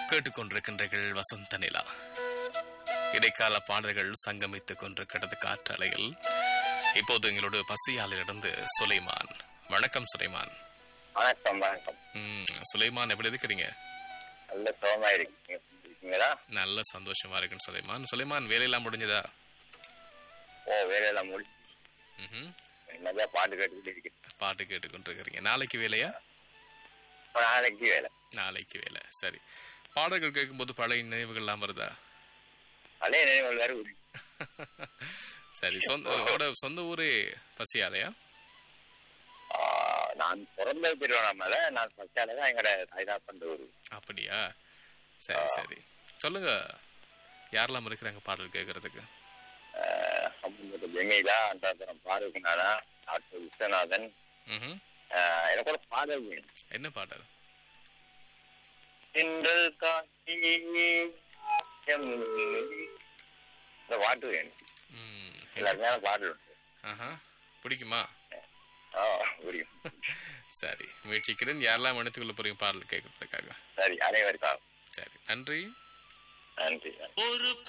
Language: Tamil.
கேட்டுக்கொண்டிருக்கின்றீர்கள் வசந்த நிலா இடைக்கால பாடல்கள் சங்கமித்துக் கொண்டிருக்கிறது காற்றலையில் இப்போது எங்களோட பசியாலிலிருந்து சுலைமான் வணக்கம் சுலைமான் வணக்கம் வணக்கம் ம், சுலைமான் எப்படி இருக்கிறீங்க நல்ல சுகமா இருக்கீங்க இருக்கீங்களா நல்ல சந்தோஷமா இருக்குன்னு சுலைமான் சுலைமான் வேலையெல்லாம் முடிஞ்சதா ஓ வேலையெல்லாம் முடிச்சு ம்ஹும். நிறைய பாட்டு கேட்டுக்கிட்டு இருக்கேன் பாட்டு கேட்டுக்கொண்டிருக்கிறீங்க நாளைக்கு வேலையா இப்ப நாளைக்கு வேலை நாளைக்கு வேலை சரி பாடல்கள் கேட்கும்போது பழைய நினைவுகள்லாம் வருதா பழைய நினைவுகள் வேற உண்டு. சரி சொந்த உங்களோட சொந்த ஊரே பசியாலையா ஆ, நான் பிறந்த திருவண்ணாமலை நான் பச்சால தான் எங்கட தாய்தா பண்ற ஊரு அப்படியா சரி சரி சொல்லுங்க யாரெல்லாம் இருக்கிறாங்க பாடல் கேட்கறதுக்கு சம்பந்தப்பட்ட ஜெமீலா அந்தாபுரம் பாருக்குனாரா டாக்டர் விஸ்வநாதன் ம்ஹும். ஆ, எனக்கு ஒரு பாடல் வேணும் என்ன பாடல் திங்கள் காட்சி இந்த பாட்டு வேணும் ம், எல்லாருமே பாடல் உண்டு ஆஹா பிடிக்குமா ஆ புரியும் சரி முயற்சிக்கிறேன் யாரெல்லாம் எடுத்துக்கொள்ள போறீங்க பாடல் கேட்கறதுக்காக சரி அனைவருக்கும் சரி நன்றி நன்றி நன்றி ஒரு